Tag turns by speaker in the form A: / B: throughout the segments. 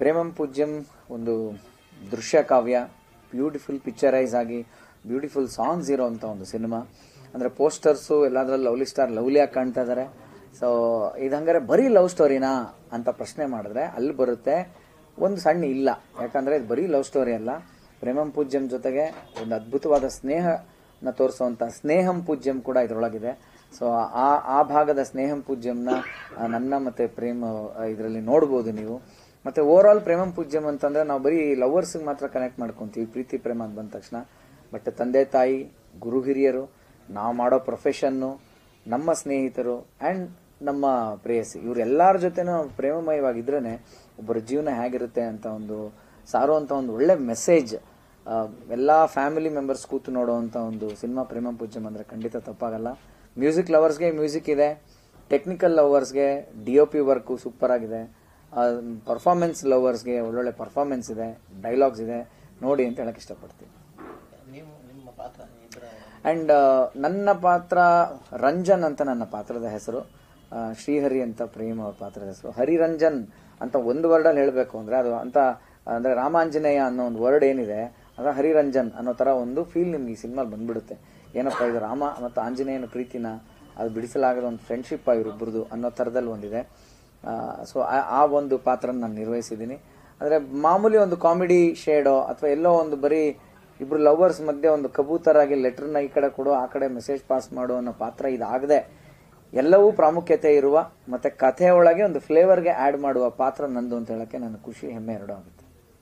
A: ಪ್ರೇಮಂ ಪೂಜ್ಯಂ ಒಂದು ದೃಶ್ಯ ಕಾವ್ಯ ಬ್ಯೂಟಿಫುಲ್ ಪಿಕ್ಚರೈಸ್ ಆಗಿ ಬ್ಯೂಟಿಫುಲ್ ಸಾಂಗ್ಸ್ ಇರೋವಂಥ ಒಂದು ಸಿನಿಮಾ ಅಂದರೆ ಪೋಸ್ಟರ್ಸು ಎಲ್ಲಾದ್ರಲ್ಲಿ ಲವ್ಲಿ ಸ್ಟಾರ್ ಲವ್ಲಿಯಾಗಿ ಕಾಣ್ತಾ ಇದ್ದಾರೆ ಸೊ ಇದು ಹಂಗಾರೆ ಬರೀ ಲವ್ ಸ್ಟೋರಿನಾ ಅಂತ ಪ್ರಶ್ನೆ ಮಾಡಿದ್ರೆ ಅಲ್ಲಿ ಬರುತ್ತೆ ಒಂದು ಸಣ್ಣ ಇಲ್ಲ ಯಾಕಂದರೆ ಇದು ಬರೀ ಲವ್ ಸ್ಟೋರಿ ಅಲ್ಲ ಪ್ರೇಮಂ ಪೂಜ್ಯಂ ಜೊತೆಗೆ ಒಂದು ಅದ್ಭುತವಾದ ಸ್ನೇಹನ ತೋರಿಸುವಂಥ ಸ್ನೇಹಂ ಪೂಜ್ಯಂ ಕೂಡ ಇದರೊಳಗಿದೆ ಸೊ ಆ ಆ ಭಾಗದ ಸ್ನೇಹಂ ಪೂಜ್ಯಂನ ಆ, ನನ್ನ ಮತ್ತೆ ಪ್ರೇಮ ಇದರಲ್ಲಿ ನೋಡ್ಬೋದು ನೀವು ಮತ್ತೆ ಓವರ್ ಆಲ್ ಪ್ರೇಮಂ ಪೂಜ್ಯಂ ಅಂತಂದ್ರೆ ನಾವು ಬರೀ ಲವರ್ಸ್ಗೆ ಮಾತ್ರ ಕನೆಕ್ಟ್ ಮಾಡ್ಕೊಂತೀವಿ ಪ್ರೀತಿ ಪ್ರೇಮ ಅಂತ ಬಂದ ತಕ್ಷಣ ಬಟ್ ತಂದೆ ತಾಯಿ ಗುರು ಹಿರಿಯರು ನಾವು ಮಾಡೋ ಪ್ರೊಫೆಷನ್ನು ನಮ್ಮ ಸ್ನೇಹಿತರು ಆ್ಯಂಡ್ ನಮ್ಮ ಪ್ರೇಯಸಿ ಇವರೆಲ್ಲರ ಜೊತೆನೂ ಪ್ರೇಮಮಯವಾಗಿದ್ರೇ ಒಬ್ಬರ ಜೀವನ ಹೇಗಿರುತ್ತೆ ಅಂತ ಒಂದು ಸಾರುವಂಥ ಒಂದು ಒಳ್ಳೆ ಮೆಸೇಜ್ ಎಲ್ಲ ಫ್ಯಾಮಿಲಿ ಮೆಂಬರ್ಸ್ ಕೂತು ನೋಡುವಂಥ ಒಂದು ಸಿನಿಮಾ ಪ್ರೇಮ ಪೂಜ್ಯಂ ಅಂದರೆ ಖಂಡಿತ ತಪ್ಪಾಗಲ್ಲ ಮ್ಯೂಸಿಕ್ ಲವರ್ಸ್ಗೆ ಮ್ಯೂಸಿಕ್ ಇದೆ ಟೆಕ್ನಿಕಲ್ ಲವರ್ಸ್ಗೆ D O P work super ಆಗಿದೆ ಪರ್ಫಾರ್ಮೆನ್ಸ್ ಲವರ್ಸ್ಗೆ ಒಳ್ಳೊಳ್ಳೆ ಪರ್ಫಾರ್ಮೆನ್ಸ್ ಇದೆ ಡೈಲಾಗ್ಸ್ ಇದೆ ನೋಡಿ ಅಂತ ಹೇಳಕ್ ಇಷ್ಟಪಡ್ತೀನಿ
B: ನೀವು ನಿಮ್ಮ ಪಾತ್ರ ಇಬ್ಬರ
A: ಅಂಡ್ ನನ್ನ ಪಾತ್ರ ರಂಜನ್ ಅಂತ ನನ್ನ ಪಾತ್ರದ ಹೆಸರು ಆ, ಶ್ರೀಹರಿ ಅಂತ ಪ್ರೇಮ್ ಅವ್ರ ಪಾತ್ರದ ಹೆಸರು ಹರಿರಂಜನ್ ಅಂತ ಒಂದು ವರ್ಡಲ್ಲಿ ಹೇಳಬೇಕು ಅಂದ್ರೆ ಅದು ಅಂತ ಅಂದ್ರೆ ರಾಮಾಂಜನೇಯ ಅನ್ನೋ ಒಂದು ವರ್ಡ್ ಏನಿದೆ ಅದು ಹರಿರಂಜನ್ ಅನ್ನೋ ತರ ಒಂದು ಫೀಲ್ ನಿಮ್ಗೆ ಈ ಸಿನಿಮಾ ಬಂದ್ಬಿಡುತ್ತೆ ಏನಪ್ಪ ಇದು ರಾಮ ಮತ್ತು ಆಂಜನೇಯನ ಪ್ರೀತಿನ ಅದು ಬಿಡಿಸಲಾಗದ ಒಂದು ಫ್ರೆಂಡ್ಶಿಪ್ ಇವರಿಬ್ಬರದು ಅನ್ನೋ ಥರದಲ್ಲಿ ಒಂದಿದೆ ಸೊ ಆ ಒಂದು ಪಾತ್ರ ನಾನು ನಿರ್ವಹಿಸಿದ್ದೀನಿ ಅಂದರೆ ಮಾಮೂಲಿ ಒಂದು ಕಾಮಿಡಿ ಶೇಡೋ ಅಥವಾ ಎಲ್ಲೋ ಒಂದು ಬರೀ ಇಬ್ರು ಲವರ್ಸ್ ಮಧ್ಯೆ ಒಂದು ಕಬೂತರಾಗಿ ಲೆಟರ್ನ ಈ ಕಡೆ ಕೊಡು ಆ ಕಡೆ ಮೆಸೇಜ್ ಪಾಸ್ ಮಾಡು ಅನ್ನೋ ಪಾತ್ರ ಇದಾಗದೆ ಎಲ್ಲವೂ ಪ್ರಾಮುಖ್ಯತೆ ಇರುವ ಮತ್ತೆ ಕಥೆ ಒಳಗೆ ಒಂದು ಫ್ಲೇವರ್ಗೆ ಆಡ್ ಮಾಡುವ ಪಾತ್ರ ನಂದು ಅಂತ ಹೇಳಕ್ಕೆ ನನ್ನ ಖುಷಿ ಹೆಮ್ಮೆ ಎರಡು ಆಗುತ್ತೆ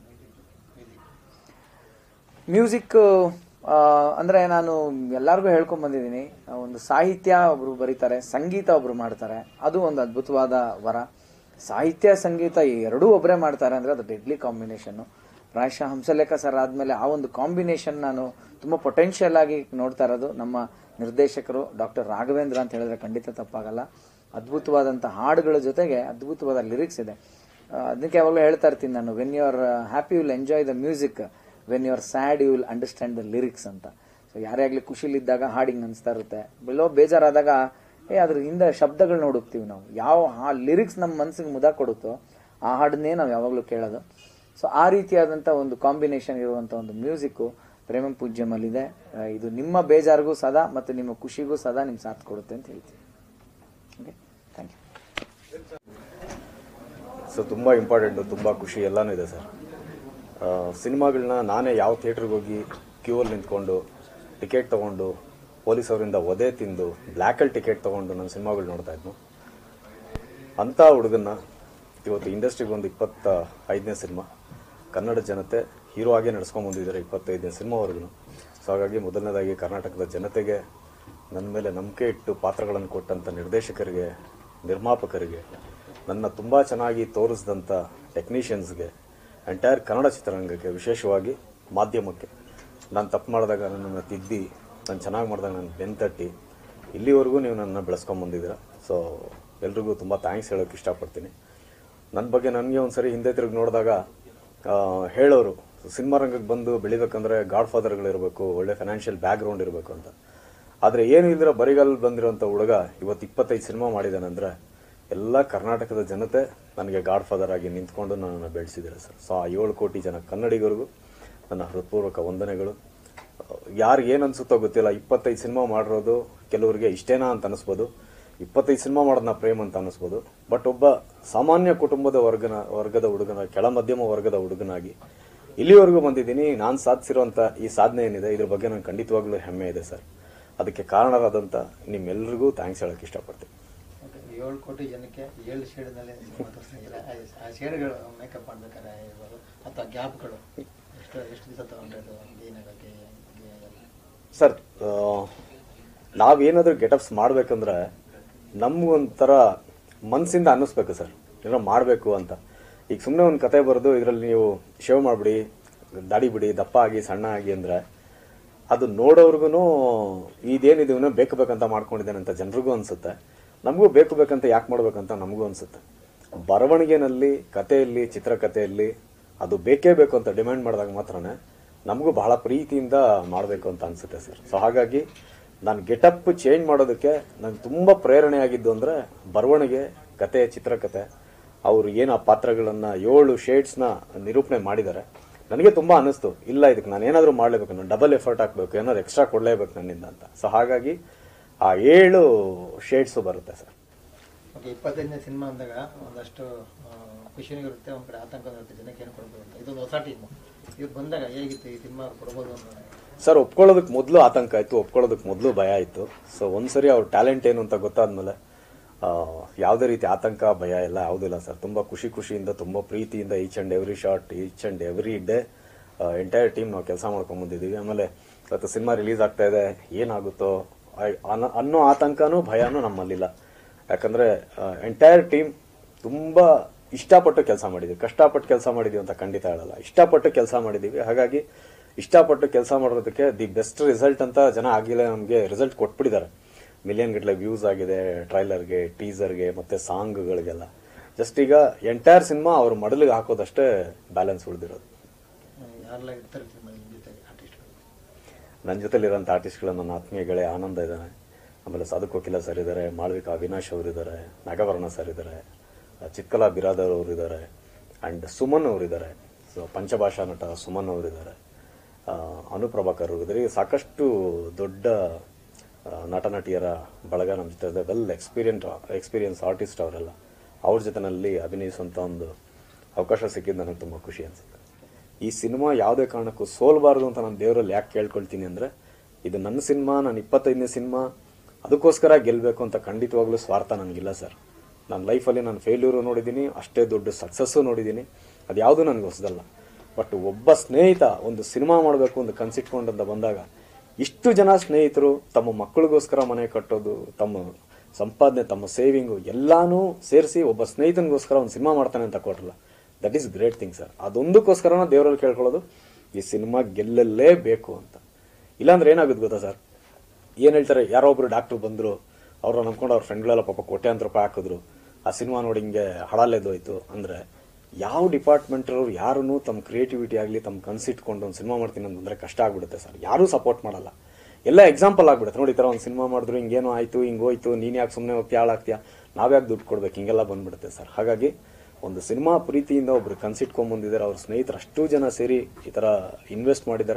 A: ಮ್ಯೂಸಿಕ್ ಅಂದ್ರೆ ನಾನು ಎಲ್ಲರಿಗೂ ಹೇಳ್ಕೊಂಡ್ ಬಂದಿದ್ದೀನಿ ಒಂದು ಸಾಹಿತ್ಯ ಒಬ್ರು ಬರೀತಾರೆ ಸಂಗೀತ ಒಬ್ರು ಮಾಡ್ತಾರೆ ಅದು ಒಂದು ಅದ್ಭುತವಾದ ವರ ಸಾಹಿತ್ಯ ಸಂಗೀತ ಈ ಎರಡೂ ಒಬ್ಬರೇ ಮಾಡ್ತಾರೆ ಅಂದ್ರೆ ಅದು ಡೆಡ್ಲಿ ಕಾಂಬಿನೇಷನ್ ಪ್ರಾಯಶಃ ಹಂಸಲೇಖ ಸರ್ ಆದ್ಮೇಲೆ ಆ ಒಂದು ಕಾಂಬಿನೇಷನ್ ನಾನು ತುಂಬಾ ಪೊಟೆನ್ಷಿಯಲ್ ಆಗಿ ನೋಡ್ತಾ ಇರೋದು ನಮ್ಮ ನಿರ್ದೇಶಕರು ಡಾಕ್ಟರ್ ರಾಘವೇಂದ್ರ ಅಂತ ಹೇಳಿದ್ರೆ ಖಂಡಿತ ತಪ್ಪಾಗಲ್ಲ ಅದ್ಭುತವಾದಂಥ ಹಾಡುಗಳ ಜೊತೆಗೆ ಅದ್ಭುತವಾದ ಲಿರಿಕ್ಸ್ ಇದೆ ಆ, ಅದಕ್ಕೆ ಯಾವಾಗಲೂ ಹೇಳ್ತಾ ಇರ್ತೀನಿ ನಾನು when you are happy will enjoy the music when you are sad you will understand the lyrics ಅಂತ ಸೊ ಯಾರೇ ಆಗಲಿ ಖುಷಿಲಿದ್ದಾಗ ಹಾಡಿಂಗ್ ಅನಿಸ್ತಾ ಇರುತ್ತೆ ಬೆಲ್ಲೋ ಬೇಜಾರಾದಾಗ ಏ ಅದ್ರ ಹಿಂದೆ ಶಬ್ದಗಳನ್ನ ಹುಡುಕ್ತೀವಿ ನಾವು ಯಾವ ಆ ಲಿರಿಕ್ಸ್ ನಮ್ಮ ಮನಸ್ಸಿಗೆ ಮುದ ಕೊಡುತ್ತೋ ಆ ಹಾಡನ್ನೇ ನಾವು ಯಾವಾಗಲೂ ಕೇಳೋದು ಸೊ ಆ ರೀತಿಯಾದಂಥ ಒಂದು ಕಾಂಬಿನೇಷನ್ ಇರುವಂಥ ಒಂದು ಮ್ಯೂಸಿಕ್ಕು ಪ್ರೇಮ ಪೂಜ್ಯಮಲ್ಲಿದೆ ಆ, ಇದು ನಿಮ್ಮ ಬೇಜಾರಿಗೂ ಸದಾ ಮತ್ತು ನಿಮ್ಮ ಖುಷಿಗೂ ಸದಾ ನಿಮ್ಗೆ ಸಾಥ್ ಕೊಡುತ್ತೆ ಅಂತ ಹೇಳ್ತೀನಿ ಓಕೆ ಥ್ಯಾಂಕ್ ಯು
C: ಸೊ ತುಂಬ ಇಂಪಾರ್ಟೆಂಟು ತುಂಬ ಖುಷಿ ಎಲ್ಲನೂ ಇದೆ ಸರ್ ಸಿನಿಮಾಗಳನ್ನ ನಾನೇ ಯಾವ ಥಿಯೇಟ್ರಿಗೆ ಹೋಗಿ ಕ್ಯೂವಲ್ಲಿ ನಿಂತ್ಕೊಂಡು ಟಿಕೆಟ್ ತೊಗೊಂಡು ಪೊಲೀಸ್ ಅವರಿಂದ ಒದೆ ತಿಂದು ಬ್ಲ್ಯಾಕಲ್ಲಿ ಟಿಕೆಟ್ ತೊಗೊಂಡು ನನ್ನ ಸಿನಿಮಾಗಳು ನೋಡ್ತಾ ಇದ್ನು ಅಂಥ ಹುಡುಗನ್ನ ಇವತ್ತು ಇಂಡಸ್ಟ್ರಿಗೆ ಒಂದು ಇಪ್ಪತ್ತ ಐದನೇ ಸಿನಿಮಾ ಕನ್ನಡ ಜನತೆ ಹೀರೋ ಆಗೇ ನಡ್ಸ್ಕೊಂಡ್ ಬಂದಿದ್ದಾರೆ ಇಪ್ಪತ್ತೈದನೇ ಸಿನಿಮಾವರೆಗೂ ಸೊ ಹಾಗಾಗಿ ಮೊದಲನೇದಾಗಿ ಕರ್ನಾಟಕದ ಜನತೆಗೆ ನನ್ನ ಮೇಲೆ ನಂಬಿಕೆ ಇಟ್ಟು ಪಾತ್ರಗಳನ್ನು ಕೊಟ್ಟಂಥ ನಿರ್ದೇಶಕರಿಗೆ ನಿರ್ಮಾಪಕರಿಗೆ ನನ್ನ ತುಂಬ ಚೆನ್ನಾಗಿ ತೋರಿಸಿದಂಥ ಟೆಕ್ನಿಷಿಯನ್ಸ್ಗೆ ಎಂಟೈರ್ ಕನ್ನಡ ಚಿತ್ರರಂಗಕ್ಕೆ ವಿಶೇಷವಾಗಿ ಮಾಧ್ಯಮಕ್ಕೆ ನಾನು ತಪ್ಪು ಮಾಡಿದಾಗ ನನ್ನನ್ನು ತಿದ್ದಿ ನಾನು ಚೆನ್ನಾಗಿ ಮಾಡಿದಾಗ ನನ್ನ ಬೆನ್ತಟ್ಟಿ ಇಲ್ಲಿವರೆಗೂ ನೀವು ನನ್ನ ಬೆಳೆಸ್ಕೊಂಬಂದಿದ್ದೀರ ಸೊ ಎಲ್ರಿಗೂ ತುಂಬ ಥ್ಯಾಂಕ್ಸ್ ಹೇಳೋಕೆ ಇಷ್ಟಪಡ್ತೀನಿ ನನ್ನ ಬಗ್ಗೆ ನನಗೆ ಒಂದ್ಸರಿ ಹಿಂದೆ ತಿರುಗಿ ನೋಡಿದಾಗ ಆ, ಹೇಳೋರು ಸಿನಿಮಾ ರಂಗಕ್ಕೆ ಬಂದು ಬೆಳಿಬೇಕಂದ್ರೆ ಗಾಡ್ ಫಾದರ್ಗಳಿರಬೇಕು ಒಳ್ಳೆ ಫೈನಾನ್ಷಿಯಲ್ ಬ್ಯಾಕ್ ಗ್ರೌಂಡ್ ಇರಬೇಕು ಅಂತ ಆದರೆ ಏನು ಇಲ್ದಿರ ಬರಿಗಾಲ್ ಬಂದಿರೋಂಥ ಹುಡುಗ ಇವತ್ತು ಇಪ್ಪತ್ತೈದು ಸಿನಿಮಾ ಮಾಡಿದಾನಂದ್ರೆ ಎಲ್ಲ ಕರ್ನಾಟಕದ ಜನತೆ ನನಗೆ ಗಾಡ್ ಫಾದರ್ ಆಗಿ ನಿಂತ್ಕೊಂಡು ನನ್ನನ್ನು ಬೆಳೆಸಿದ್ದಾರೆ ಸರ್ ಸೊ ಆ ಏಳು ಕೋಟಿ ಜನ ಕನ್ನಡಿಗರಿಗೂ ನನ್ನ ಹೃತ್ಪೂರ್ವಕ ವಂದನೆಗಳು ಯಾರಿಗೆ ಏನು ಅನ್ಸುತ್ತೋ ಗೊತ್ತಿಲ್ಲ ಇಪ್ಪತ್ತೈದು ಸಿನಿಮಾ ಮಾಡಿರೋದು ಕೆಲವರಿಗೆ ಇಷ್ಟೇನಾ ಅಂತ ಅನಿಸ್ಬೋದು ಇಪ್ಪತ್ತೈದು ಸಿನಿಮಾ ಮಾಡೋದನ್ನ ಪ್ರೇಮ್ ಅಂತ ಅನಿಸ್ಬೋದು ಬಟ್ ಒಬ್ಬ ಸಾಮಾನ್ಯ ಕುಟುಂಬದ ವರ್ಗನ ವರ್ಗದ ಹುಡುಗನ ಕೆಳ ಮಧ್ಯಮ ವರ್ಗದ ಹುಡುಗನಾಗಿ ಇಲ್ಲಿವರೆಗೂ ಬಂದಿದ್ದೀನಿ ನಾನು ಸಾಧಿಸಿರುವಂಥ ಈ ಸಾಧನೆ ಏನಿದೆ ಇದ್ರ ಬಗ್ಗೆ ನನಗೆ ಖಂಡಿತವಾಗ್ಲೂ ಹೆಮ್ಮೆ ಇದೆ ಸರ್ ಅದಕ್ಕೆ ಕಾರಣರಾದಂಥ ನಿಮ್ಮೆಲ್ಲರಿಗೂ ಥ್ಯಾಂಕ್ಸ್ ಹೇಳಕ್ಕೆ ಇಷ್ಟಪಡ್ತೀನಿ
B: ಏಳು ಕೋಟಿ ಜನಕ್ಕೆ ಏಳು ಶೇಡ್ನಲ್ಲಿ ಸಿನಿಮಾ ತೋರಿಸ್ತಾ ಇದ್ದೀರಾ ಆ- ಆ ಶೇಡ್ಗಳು ಮೇಕಪ್ ಮಾಡ್ಬೇಕಾದ್ರೆ ಇರ್ಬೋದು ಅಥವಾ ಗ್ಯಾಪ್ಗಳು ಎಷ್ಟು ಎಷ್ಟು ದಿವಸ ತಗೊಂಡ್ರೆ ಅದು ಗೇನ್ ಆಗೋಕ್ಕೆ ಗೇನ್ ಆಗಲ್ಲ
C: ಸರ್ ನಾವೇನಾದ್ರೂ ಗೆಟಪ್ಸ್ ಮಾಡ್ಬೇಕಂದ್ರೆ ನಮ್ಗೊಂಥರ ಮನ್ಸಿಂದ ಅನ್ನಿಸ್ಬೇಕು ಸರ್ ಏನೋ ಮಾಡಬೇಕು ಅಂತ ಈಗ ಸುಮ್ಮನೆ ಒಂದು ಕತೆ ಬರೆದು ಇದರಲ್ಲಿ ನೀವು ಶೇವ್ ಮಾಡಿಬಿಡಿ ದಾಡಿ ಬಿಡಿ ದಪ್ಪ ಆಗಿ ಸಣ್ಣ ಆಗಿ ಅಂದ್ರೆ ಅದು ನೋಡೋರ್ಗು ಇದೇನಿದೆ ಇವನು ಬೇಕು ಬೇಕಂತ ಮಾಡ್ಕೊಂಡಿದ್ದೇನೆ ಅಂತ ಜನರಿಗೂ ಅನ್ಸುತ್ತೆ ನಮಗೂ ಬೇಕು ಬೇಕಂತ ಯಾಕೆ ಮಾಡ್ಬೇಕಂತ ನಮಗೂ ಅನ್ಸುತ್ತೆ ಬರವಣಿಗೆನಲ್ಲಿ ಕಥೆಯಲ್ಲಿ ಚಿತ್ರಕಥೆಯಲ್ಲಿ ಅದು ಬೇಕೇ ಬೇಕು ಅಂತ ಡಿಮ್ಯಾಂಡ್ ಮಾಡಿದಾಗ ಮಾತ್ರನೇ ನಮಗೂ ಬಹಳ ಪ್ರೀತಿಯಿಂದ ಮಾಡಬೇಕು ಅಂತ ಅನ್ಸುತ್ತೆ ಸರ್ ಸೊ ಹಾಗಾಗಿ ನಾನು ಗೆಟಪ್ ಚೇಂಜ್ ಮಾಡೋದಕ್ಕೆ ನಂಗೆ ತುಂಬ ಪ್ರೇರಣೆ ಆಗಿದ್ದು ಅಂದರೆ ಬರವಣಿಗೆ ಕತೆ ಚಿತ್ರಕಥೆ ಅವರು ಏನು ಆ ಪಾತ್ರಗಳನ್ನ ಏಳು ಶೇಡ್ಸ್ನ ನಿರೂಪಣೆ ಮಾಡಿದ್ದಾರೆ ನನಗೆ ತುಂಬಾ ಅನಿಸ್ತು ಇಲ್ಲ ಇದಕ್ಕೆ ನಾನು ಏನಾದರೂ ಮಾಡಲೇಬೇಕು ನಾನು ಡಬಲ್ ಎಫರ್ಟ್ ಹಾಕಬೇಕು ಏನಾದ್ರು ಎಕ್ಸ್ಟ್ರಾ ಕೊಡಲೇಬೇಕು ನನ್ನಿಂದ ಅಂತ ಸೊ ಹಾಗಾಗಿ ಆ ಏಳು ಶೇಡ್ಸು ಬರುತ್ತೆ ಸರ್
B: ಓಕೆ ಇಪ್ಪತ್ತೈದನೇ ಸಿನಿಮಾ ಅಂದಾಗ ಒಂದಷ್ಟು ಆ, ಖುಷಿನೂ ಇರುತ್ತೆ ಒಂದ್ ಕಡೆ ಆತಂಕ ಇರುತ್ತೆ ಜನಕ್ಕೆ ಏನು ಕೊಡ್ಬೋದು ಅಂತ ಇದೊಂದು ಹೊಸ ಟೀಮು ಇವ್ರು ಬಂದಾಗ ಹೇಗಿತ್ತು ಈ ಸಿನಿಮಾ ಕೊಡ್ಬೋದು ಅಂತ
C: ಸರ್ ಒಪ್ಕೊಳ್ಳೋದಕ್ಕೆ ಮೊದಲು ಆತಂಕ ಆಯ್ತು ಒಪ್ಕೊಳ್ಳೋದಕ್ಕೆ ಮೊದಲು ಭಯ ಆಯ್ತು ಸೊ ಒಂದ್ಸರಿ ಅವ್ರ ಟ್ಯಾಲೆಂಟ್ ಏನು ಅಂತ ಗೊತ್ತಾದ್ಮೇಲೆ ಆ, ಯಾವುದೇ ರೀತಿ ಆತಂಕ ಭಯ ಎಲ್ಲ ಯಾವುದಿಲ್ಲ ಸರ್ ತುಂಬಾ ಖುಷಿ ಖುಷಿಯಿಂದ ತುಂಬಾ ಪ್ರೀತಿಯಿಂದ each and every short each and every day entire team ನಾವು ಕೆಲಸ ಮಾಡ್ಕೊಂಡ್ ಬಂದಿದ್ದೀವಿ ಆಮೇಲೆ ಇವತ್ತು ಸಿನಿಮಾ ರಿಲೀಸ್ ಆಗ್ತಾ ಇದೆ ಏನಾಗುತ್ತೋ ಆ- ಅನ್ನೋ- ಅನ್ನೋ ಆತಂಕನೂ ಭಯನೂ ನಮ್ಮಲ್ಲಿಲ್ಲ ಯಾಕಂದ್ರೆ ಎಂಟೈರ್ ಟೀಮ್ ತುಂಬಾ ಇಷ್ಟಪಟ್ಟು ಕೆಲಸ ಮಾಡಿದೀವಿ ಕಷ್ಟಪಟ್ಟು ಕೆಲಸ ಮಾಡಿದೀವಿ ಅಂತ ಖಂಡಿತ ಹೇಳಲ್ಲ ಇಷ್ಟಪಟ್ಟು ಕೆಲಸ ಮಾಡಿದೀವಿ ಹಾಗಾಗಿ ಇಷ್ಟಪಟ್ಟು ಕೆಲಸ ಮಾಡೋದಕ್ಕೆ ದಿ ಬೆಸ್ಟ್ ರಿಸಲ್ಟ್ ಅಂತ ಜನ ಆಗಿಲ್ಲ ನಮಗೆ ರಿಸಲ್ಟ್ ಕೊಟ್ಬಿಟ್ಟಿದ್ದಾರೆ ಮಿಲಿಯನ್ ಗಟ್ಟಲೆ ವ್ಯೂಸ್ ಆಗಿದೆ ಟ್ರೈಲರ್ಗೆ ಟೀಸರ್ಗೆ ಮತ್ತೆ ಸಾಂಗ್ಗಳಿಗೆಲ್ಲ ಜಸ್ಟ್ ಈಗ ಎಂಟೈರ್ ಸಿನಿಮಾ ಅವ್ರ ಮಡಲಿಗೆ ಹಾಕೋದಷ್ಟೇ ಬ್ಯಾಲೆನ್ಸ್ ಉಳಿದಿರೋದು
B: ಯಾರೆಲ್ಲ ಇರ್ತಾರೆ ಸಿನಿಮಾ ನಿಮ್ಮ ಜೊತೆಗೆ ಆರ್ಟಿಸ್ಟ್ಗಳು
C: ನನ್ನ ಜೊತೆಲಿರೋಂಥ ಆರ್ಟಿಸ್ಟ್ಗಳು ನನ್ನ ಆತ್ಮೀಯ ಗೆಳೆಯ ಆನಂದ ಇದ್ದಾನೆ ಆಮೇಲೆ ಸಾಧು ಕೋಕಿಲ ಸರ್ ಇದ್ದಾರೆ ಮಾಳವಿಕಾ ಅವಿನಾಶ್ ಅವರಿದ್ದಾರೆ ನಾಗವರ್ಣ ಸರ್ ಇದ್ದಾರೆ ಚಿತ್ಕಲಾ ಬಿರಾದರ್ ಅವರು ಇದ್ದಾರೆ ಅಂಡ್ ಸುಮನ್ ಅವರಿದ್ದಾರೆ ಸೊ ಪಂಚಭಾಷಾ ನಟ ಸುಮನ್ ಅವರಿದ್ದಾರೆ ಅನುಪ್ರಭಾಕರ್ ಅವರಿದ್ದಾರೆ ಈಗ ಸಾಕಷ್ಟು ದೊಡ್ಡ ಆ, ನಟ ನಟಿಯರ ಬಳಗ ನಮ್ಮ ಜೊತೆ ಇದೆ ವೆಲ್ ಎಕ್ಸ್ಪೀರಿಯನ್ಸ್ ಎಕ್ಸ್ಪೀರಿಯನ್ಸ್ ಆರ್ಟಿಸ್ಟ್ ಅವರೆಲ್ಲ ಅವ್ರ ಜೊತೆನಲ್ಲಿ ಅಭಿನಯಿಸುವಂಥ ಒಂದು ಅವಕಾಶ ಸಿಕ್ಕಿದ್ದು ನನಗೆ ತುಂಬ ಖುಷಿ ಅನಿಸುತ್ತೆ ಈ ಸಿನಿಮಾ ಯಾವುದೇ ಕಾರಣಕ್ಕೂ ಸೋಲ್ಬಾರ್ದು ಅಂತ ನಾನು ದೇವರಲ್ಲಿ ಯಾಕೆ ಕೇಳ್ಕೊಳ್ತೀನಿ ಅಂದ್ರೆ ಇದು ನನ್ನ ಸಿನಿಮಾ ನಾನು ಇಪ್ಪತ್ತೈದನೇ ಸಿನಿಮಾ ಅದಕ್ಕೋಸ್ಕರ ಗೆಲ್ಲಬೇಕು ಅಂತ ಖಂಡಿತವಾಗ್ಲೂ ಸ್ವಾರ್ಥ ನನಗಿಲ್ಲ ಸರ್ ನನ್ನ ಲೈಫಲ್ಲಿ ನಾನು ಫೇಲ್ಯೂರು ನೋಡಿದ್ದೀನಿ ಅಷ್ಟೇ ದೊಡ್ಡ ಸಕ್ಸಸ್ಸು ನೋಡಿದ್ದೀನಿ ಅದು ಯಾವುದೂ ನನಗೆ ಹೊಸದಲ್ಲ ಬಟ್ ಒಬ್ಬ ಸ್ನೇಹಿತ ಒಂದು ಸಿನಿಮಾ ಮಾಡಬೇಕು ಒಂದು ಕನ್ಸಿಟ್ಕೊಂಡಂತ ಬಂದಾಗ ಇಷ್ಟು ಜನ ಸ್ನೇಹಿತರು ತಮ್ಮ ಮಕ್ಕಳಿಗೋಸ್ಕರ ಮನೆ ಕಟ್ಟೋದು ತಮ್ಮ ಸಂಪಾದನೆ ತಮ್ಮ ಸೇವಿಂಗು ಎಲ್ಲಾನು ಸೇರಿಸಿ ಒಬ್ಬ ಸ್ನೇಹಿತನಿಗೋಸ್ಕರ ಒಂದು ಸಿನಿಮಾ ಮಾಡ್ತಾನೆ ಅಂತ ಕೊಟ್ರಲ್ಲ that is great thing sir ಅದೊಂದಕ್ಕೋಸ್ಕರ ದೇವರಲ್ಲಿ ಕೇಳ್ಕೊಳ್ಳೋದು ಈ ಸಿನಿಮಾ ಗೆಲ್ಲಲೇಬೇಕು ಅಂತ ಇಲ್ಲಾಂದ್ರೆ ಏನಾಗುತ್ತೆ ಗೊತ್ತಾ ಸರ್ ಏನ್ ಹೇಳ್ತಾರೆ ಯಾರೋ ಒಬ್ರು ಡಾಕ್ಟರ್ ಬಂದ್ರು ಅವ್ರನ್ನ ನಂಬ್ಕೊಂಡು ಅವ್ರ ಫ್ರೆಂಡ್ಗಳೆಲ್ಲ ಪಾಪ ಕೋಟ್ಯಾಂತರ ರೂಪಾಯಿ ಹಾಕಿದ್ರು ಆ ಸಿನಿಮಾ ನೋಡಿ ಹಿಂಗೆ ಹಡಾಲೆದೋಯ್ತು ಅಂದ್ರೆ ಯಾವ ಡಿಪಾರ್ಟ್ಮೆಂಟ್ ಅವ್ರು ಯಾರೂ ತಮ್ಮ ಕ್ರಿಯೇಟಿವಿಟಿ ಆಗಲಿ ತಮ್ಮ ಕನ್ಸಿಟ್ಕೊಂಡು ಒಂದು ಸಿನಿಮಾ ಮಾಡ್ತೀನಿ ಅಂತಂದ್ರೆ ಕಷ್ಟ ಆಗ್ಬಿಡುತ್ತೆ ಸರ್ ಯಾರೂ ಸಪೋರ್ಟ್ ಮಾಡಲ್ಲ ಎಲ್ಲ ಎಕ್ಸಾಂಪಲ್ ಆಗ್ಬಿಡುತ್ತೆ ನೋಡಿ ಈ ಥರ ಒಂದು ಸಿನಿಮಾ ಮಾಡಿದ್ರು ಹಿಂಗೇನೋ ಆಯ್ತು ಹಿಂಗ್ ಹೋಯ್ತು ನೀನ್ ಯಾಕೆ ಸುಮ್ಮನೆ ಹೋಗ್ತಿ ಹಾಳಾಗ್ತೀಯಾ ನಾವ್ಯಾಕೆ ದುಡ್ಡು ಕೊಡ್ಬೇಕು ಹಿಂಗೆಲ್ಲ ಬಂದ್ಬಿಡುತ್ತೆ ಸರ್ ಹಾಗಾಗಿ ಒಂದು ಸಿನಿಮಾ ಪ್ರೀತಿಯಿಂದ ಒಬ್ರು ಕನ್ಸಿಟ್ಕೊಂಡ್ ಬಂದಿದ್ದಾರೆ ಅವ್ರ ಸ್ನೇಹಿತರು ಅಷ್ಟು ಜನ ಸೇರಿ ಈ ತರ ಇನ್ವೆಸ್ಟ್ ಮಾಡಿದ್ದಾರೆ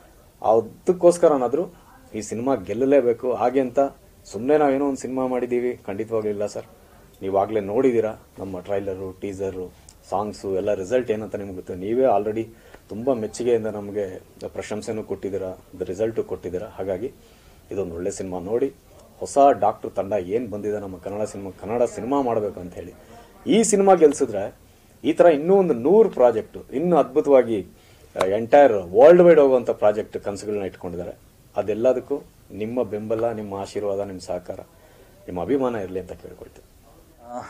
C: ಅದಕ್ಕೋಸ್ಕರನಾದ್ರೂ ಈ ಸಿನಿಮಾ ಗೆಲ್ಲಲೇಬೇಕು ಹಾಗೆ ಅಂತ ಸುಮ್ಮನೆ ನಾವೇನೋ ಒಂದು ಸಿನಿಮಾ ಮಾಡಿದ್ದೀವಿ ಖಂಡಿತವಾಗ್ಲೂ ಇಲ್ಲ ಸರ್ ನೀವಾಗಲೇ ನೋಡಿದ್ದೀರಾ ನಮ್ಮ ಟ್ರೈಲರು ಟೀಸರು ಸಾಂಗ್ಸು ಎಲ್ಲ ರಿಸಲ್ಟ್ ಏನಂತ ನಿಮ್ಗೆ ಗೊತ್ತು ನೀವೇ ಆಲ್ರೆಡಿ ತುಂಬ ಮೆಚ್ಚುಗೆಯಿಂದ ನಮಗೆ ಪ್ರಶಂಸೆನೂ ಕೊಟ್ಟಿದ್ದೀರಾ ರಿಸಲ್ಟು ಕೊಟ್ಟಿದ್ದೀರಾ ಹಾಗಾಗಿ ಇದೊಂದು ಒಳ್ಳೆ ಸಿನಿಮಾ ನೋಡಿ ಹೊಸ ಡಾಕ್ಟರ್ ತಂಡ ಏನು ಬಂದಿದೆ ನಮ್ಮ ಕನ್ನಡ ಸಿನಿಮಾ ಕನ್ನಡ ಸಿನಿಮಾ ಮಾಡಬೇಕು ಅಂತ ಹೇಳಿ ಈ ಸಿನಿಮಾ ಗೆಲ್ಸಿದ್ರೆ ಈ ತರ ಇನ್ನೂ ಒಂದು ನೂರು ಪ್ರಾಜೆಕ್ಟ್ ಇನ್ನೂ ಅದ್ಭುತವಾಗಿ ಎಂಟೈರ್ ವರ್ಲ್ಡ್ ವೈಡ್ ಹೋಗುವಂತ ಪ್ರಾಜೆಕ್ಟ್ ಕನಸುಗಳನ್ನ ಇಟ್ಕೊಂಡಿದ್ದಾರೆ ಅದೆಲ್ಲದಕ್ಕೂ ನಿಮ್ಮ ಬೆಂಬಲ ನಿಮ್ಮ ಆಶೀರ್ವಾದ ನಿಮ್ಮ ಸಹಕಾರ ನಿಮ್ಮ ಅಭಿಮಾನ ಇರಲಿ ಅಂತ ಕೇಳ್ಕೊಳ್ತೀನಿ
D: ಆ,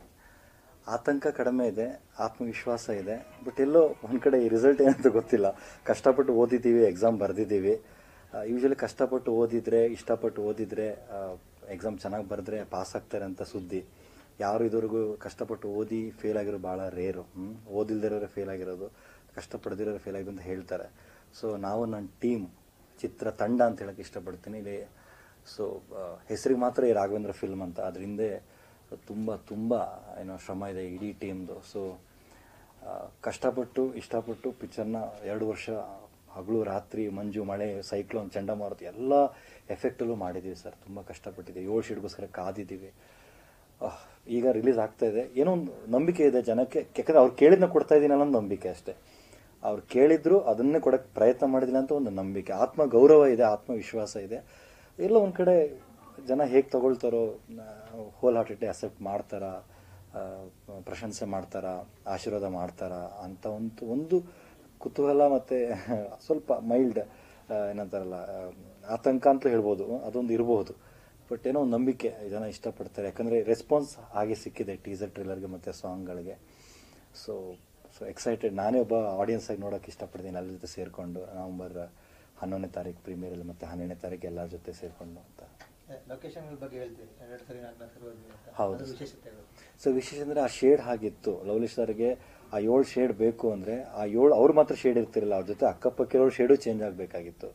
D: ಆತಂಕ ಕಡಿಮೆ ಇದೆ ಆತ್ಮವಿಶ್ವಾಸ ಇದೆ ಬಟ್ ಎಲ್ಲೋ ಒಂದು ಕಡೆ ಈ ರಿಸಲ್ಟ್ ಏನಂತ ಗೊತ್ತಿಲ್ಲ ಕಷ್ಟಪಟ್ಟು ಓದಿದ್ದೀವಿ ಎಕ್ಸಾಮ್ ಬರೆದಿದ್ದೀವಿ ಯೂಶಲಿ ಕಷ್ಟಪಟ್ಟು ಓದಿದ್ರೆ ಇಷ್ಟಪಟ್ಟು ಓದಿದ್ರೆ ಎಕ್ಸಾಮ್ ಚೆನ್ನಾಗಿ ಬರೆದ್ರೆ ಪಾಸ್ ಆಗ್ತಾರೆ ಅಂತ ಸುದ್ದಿ ಯಾರು ಇದುವರೆಗೂ ಕಷ್ಟಪಟ್ಟು ಓದಿ ಫೇಲ್ ಆಗಿರೋ ಭಾಳ ರೇರು ಓದಿಲ್ದಿರೋರು ಫೇಲ್ ಆಗಿರೋದು ಕಷ್ಟಪಡ್ದಿರೋರು ಫೇಲ್ ಆಗಿರೋ ಅಂತ ಹೇಳ್ತಾರೆ ಸೊ ನಾವು ನನ್ನ ಟೀಮ್ ಚಿತ್ರ ತಂಡ ಅಂತ ಹೇಳಕ್ಕೆ ಇಷ್ಟಪಡ್ತೀನಿ ಇಲ್ಲಿ ಸೊ ಹೆಸರಿಗೆ ಮಾತ್ರ ಈ ರಾಘವೇಂದ್ರ ಫಿಲ್ಮ್ ಅಂತ ಅದ್ರ ಹಿಂದೆ ತುಂಬ ತುಂಬ ಏನೋ ಶ್ರಮ ಇದೆ ಇಡೀ ಟೀಮ್ದು ಸೊ ಕಷ್ಟಪಟ್ಟು ಇಷ್ಟಪಟ್ಟು ಪಿಕ್ಚರ್ನ ಎರಡು ವರ್ಷ ಹಗಲು ರಾತ್ರಿ ಮಂಜು ಮಳೆ ಸೈಕ್ಲೋನ್ ಚಂಡಮಾರುತ ಎಲ್ಲ ಎಫೆಕ್ಟಲ್ಲೂ ಮಾಡಿದ್ದೀವಿ ಸರ್ ತುಂಬ ಕಷ್ಟಪಟ್ಟಿದ್ದೀವಿ ಏಳು ಶೀಟ್ಗೋಸ್ಕರ ಕಾದಿದ್ದೀವಿ ಆಹ್, ಈಗ ರಿಲೀಸ್ ಆಗ್ತಾ ಇದೆ ಏನೋ ಒಂದು ನಂಬಿಕೆ ಇದೆ ಜನಕ್ಕೆ ಯಾಕಂದ್ರೆ ಅವ್ರು ಕೇಳಿದ್ನ ಕೊಡ್ತಾ ಇದ್ದೀನಿ ಅನ್ನೋ ಒಂದು ನಂಬಿಕೆ ಅಷ್ಟೇ ಅವ್ರು ಕೇಳಿದ್ರು ಅದನ್ನೇ ಕೊಡಕ್ಕೆ ಪ್ರಯತ್ನ ಮಾಡಿದಿಲ್ಲ ಅಂತ ಒಂದು ನಂಬಿಕೆ ಆತ್ಮ ಗೌರವ ಇದೆ ಆತ್ಮವಿಶ್ವಾಸ ಇದೆ ಎಲ್ಲ ಒಂದು ಕಡೆ ಜನ ಹೇಗೆ ತಗೊಳ್ತಾರೋ ಹೋಲ್ ಹಾರ್ಟೆಡ್ಲಿ ಅಕ್ಸೆಪ್ಟ್ ಮಾಡ್ತಾರ ಆ, ಪ್ರಶಂಸೆ ಮಾಡ್ತಾರ ಆಶೀರ್ವಾದ ಮಾಡ್ತಾರ ಅಂತ ಒಂದು ಒಂದು ಕುತೂಹಲ ಮತ್ತೆ ಸ್ವಲ್ಪ ಮೈಲ್ಡ್ ಏನಂತಾರಲ್ಲ ಆ, ಆತಂಕ ಅಂತ ಹೇಳ್ಬೋದು ಅದೊಂದು ಇರಬಹುದು ಬಟ್ ಏನೋ ಒಂದು ನಂಬಿಕೆ ಜನ ಇಷ್ಟಪಡ್ತಾರೆ ಯಾಕಂದ್ರೆ ರೆಸ್ಪಾನ್ಸ್ ಹಾಗೆ ಸಿಕ್ಕಿದೆ ಟೀಸರ್ ಟ್ರೇಲರ್ಗೆ ಮತ್ತೆ ಸಾಂಗ್ಗಳಿಗೆ ಸೊ ಸೊ ಎಕ್ಸೈಟೆಡ್ ನಾನೇ ಒಬ್ಬ ಆಡಿಯನ್ಸ್ ಆಗಿ ನೋಡೋಕೆ ಇಷ್ಟಪಡ್ತೀನಿ ಎಲ್ಲರ ಜೊತೆ ಸೇರಿಕೊಂಡು ನವಂಬರ್ ಹನ್ನೊಂದನೇ ತಾರೀಕು ಪ್ರೀಮಿಯರಲ್ಲಿ ಮತ್ತೆ ಹನ್ನೆರಡನೇ ತಾರೀಕು ಎಲ್ಲರ ಜೊತೆ ಸೇರಿಕೊಂಡು ಅಂತ
B: ಲೊಕೇಶನ್ಗಳ ಬಗ್ಗೆ ಹೇಳ್ತೀವಿ ಎರಡು ಸರಿ ನಾಲ್ಕು ಸರಿ ಹೋದ್ವಿ ಅಂತ
D: ಹೌದು.
B: ಅದು ವಿಶೇಷತೆಗಳು
D: ಸೊ ವಿಶೇಷ ಅಂದ್ರೆ ಆ ಶೇಡ್ ಹಾಗಿತ್ತು ಲವ್ಲಿ ಸರ್ಗೆ ಆ ಏಳು ಶೇಡ್ ಬೇಕು ಅಂದ್ರೆ ಆ ಏಳು ಅವ್ರು ಮಾತ್ರ ಶೇಡ್ ಇರ್ತಿರಲಿಲ್ಲ ಅವ್ರ ಜೊತೆ ಅಕ್ಕಪಕ್ಕಿರೋರು ಶೇಡು ಚೇಂಜ್ ಆಗಬೇಕಾಗಿತ್ತು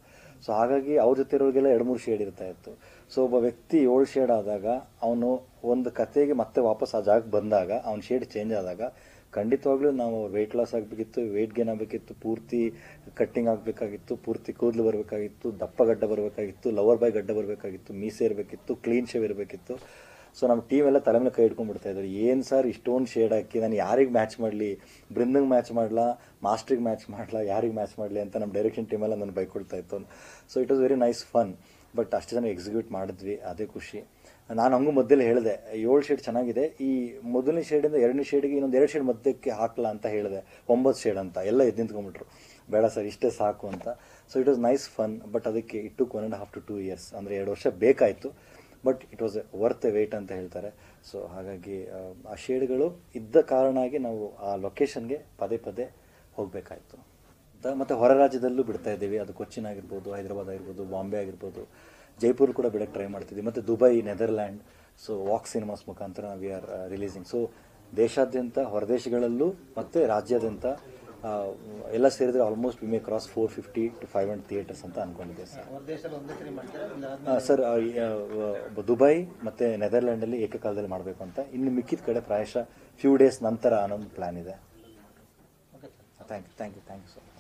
D: ಸೊ ಹಾಗಾಗಿ ಅವ್ರ ಜೊತೆ ಇರೋರಿಗೆಲ್ಲ ಎರಡು ಮೂರು ಶೇಡ್ ಇರ್ತಾ ಇತ್ತು ಸೊ ಒಬ್ಬ ವ್ಯಕ್ತಿ ಏಳು ಶೇಡ್ ಆದಾಗ ಅವನು ಒಂದು ಕತೆಗೆ ಮತ್ತೆ ವಾಪಸ್ ಆ ಜಾಗಕ್ಕೆ ಬಂದಾಗ ಅವ್ನ ಶೇಡ್ ಚೇಂಜ್ ಆದಾಗ ಖಂಡಿತವಾಗ್ಲೂ ನಾವು ವೆಯ್ಟ್ ಲಾಸ್ ಆಗಬೇಕಿತ್ತು ವೆಯ್ಟ್ ಗೇನ್ ಆಗಬೇಕಿತ್ತು ಪೂರ್ತಿ ಕಟ್ಟಿಂಗ್ ಆಗಬೇಕಾಗಿತ್ತು ಪೂರ್ತಿ ಕೂದಲು ಬರಬೇಕಾಗಿತ್ತು ದಪ್ಪ ಗಡ್ಡ ಬರಬೇಕಾಗಿತ್ತು ಲವರ್ ಬೈ ಗಡ್ಡ ಬರಬೇಕಾಗಿತ್ತು ಮೀಸೆ ಇರಬೇಕಿತ್ತು ಕ್ಲೀನ್ ಶೇವ್ ಇರಬೇಕಿತ್ತು ಸೊ ನಮ್ಮ ಟೀಮ್ ಎಲ್ಲ ತಲೆ ಮೇಲೆ ಕೈ ಹಿಡ್ಕೊಂಡ್ಬಿಡ್ತಾ ಇದ್ದಾರೆ ಏನು ಸರ್ ಇಷ್ಟೊಂದು ಶೇಡ್ ಹಾಕಿ ನಾನು ಯಾರಿಗೆ ಮ್ಯಾಚ್ ಮಾಡಲಿ ಬೃಂದಂಗೆ ಮ್ಯಾಚ್ ಮಾಡಲಾ ಮಾಸ್ಟ್ರಿಗೆ ಮ್ಯಾಚ್ ಮಾಡಲಾ ಯಾರಿಗೆ ಮ್ಯಾಚ್ ಮಾಡಲಿ ಅಂತ ನಮ್ಮ ಡೈರೆಕ್ಷನ್ ಟೀಮೆಲ್ಲ ನಾನು ಬೈಕೊಳ್ತಾ ಇತ್ತು so it was very nice fun but ಅಷ್ಟು ಜನ ಎಕ್ಸಿಕ್ಯೂಟ್ ಮಾಡಿದ್ವಿ ಅದೇ ಖುಷಿ ನಾನು ಹಂಗೂ ಮಧ್ಯದಲ್ಲಿ ಹೇಳಿದೆ ಏಳು ಶೇಡ್ ಚೆನ್ನಾಗಿದೆ ಈ ಮೊದಲನೇ ಶೇಡಿಂದ ಎರಡನೇ ಶೇಡ್ಗೆ ಇನ್ನೊಂದು ಎರಡು ಶೇಡ್ ಮಧ್ಯಕ್ಕೆ ಹಾಕ್ಲಾ ಅಂತ ಹೇಳಿದೆ ಒಂಬತ್ತು ಶೇಡ್ ಅಂತ ಎಲ್ಲ ಎದ್ದು ನಿಂತ್ಕೊಂಡ್ಬಿಟ್ರು ಬೇಡ ಸರ್ ಇಷ್ಟೇ ಸಾಕು ಅಂತ so it was nice fun but ಅದಕ್ಕೆ it took one and half to two years ಅಂದರೆ ಎರಡು ವರ್ಷ ಬೇಕಾಯಿತು but it was worth a wait ಅಂತ ಹೇಳ್ತಾರೆ ಸೊ ಹಾಗಾಗಿ ಆ, ಆ ಶೇಡ್ಗಳು ಇದ್ದ ಕಾರಣಾಗಿ ನಾವು ಆ ಲೊಕೇಶನ್ಗೆ ಪದೇ ಪದೇ ಹೋಗಬೇಕಾಯಿತು ಮತ್ತು ಹೊರ ರಾಜ್ಯದಲ್ಲೂ ಬಿಡ್ತಾ ಇದ್ದೀವಿ ಅದು ಕೊಚ್ಚಿನ್ ಆಗಿರ್ಬೋದು ಹೈದರಾಬಾದ್ ಆಗಿರ್ಬೋದು ಬಾಂಬೆ ಆಗಿರ್ಬೋದು ಜೈಪುರ್ ಕೂಡ ಬಿಡಕ್ಕೆ ಟ್ರೈ ಮಾಡ್ತಿದ್ವಿ ಮತ್ತು Dubai Netherland so walk cinemas ಮುಖಾಂತರ ವಿ ಆರ್ ರಿಲೀಸಿಂಗ್ ಸೊ ದೇಶಾದ್ಯಂತ ಹೊರದೇಶಗಳಲ್ಲೂ ಮತ್ತು ರಾಜ್ಯಾದ್ಯಂತ ಆ, ಎಲ್ಲ ಸೇರಿದ್ರೆ almost we may cross four fifty to five hundred theatres ಅಂತ ಅನ್ಕೊಂಡಿದ್ದೆ ಸರ್
B: ಹೊರ ದೇಶದಲ್ಲಿ ಒಂದೇ ಸರಿ ಮಾಡ್ತಾರೆ ಇಲ್ಲ
D: ಆ, ಸರ್ ಆ, ಈ, ಆ, ದುಬೈ ಮತ್ತೆ ನೆದರ್ಲ್ಯಾಂಡಲ್ಲಿ ಏಕಕಾಲದಲ್ಲಿ ಮಾಡಬೇಕು ಅಂತ ಇನ್ನು ಮಿಕ್ಕಿದ ಕಡೆ ಪ್ರಾಯಶಃ ಫ್ಯೂ ಡೇಸ್ ನಂತರ ಅನ್ನೋ ಪ್ಲಾನ್ ಇದೆ
B: okay sir
D: thank you thank you thank you sir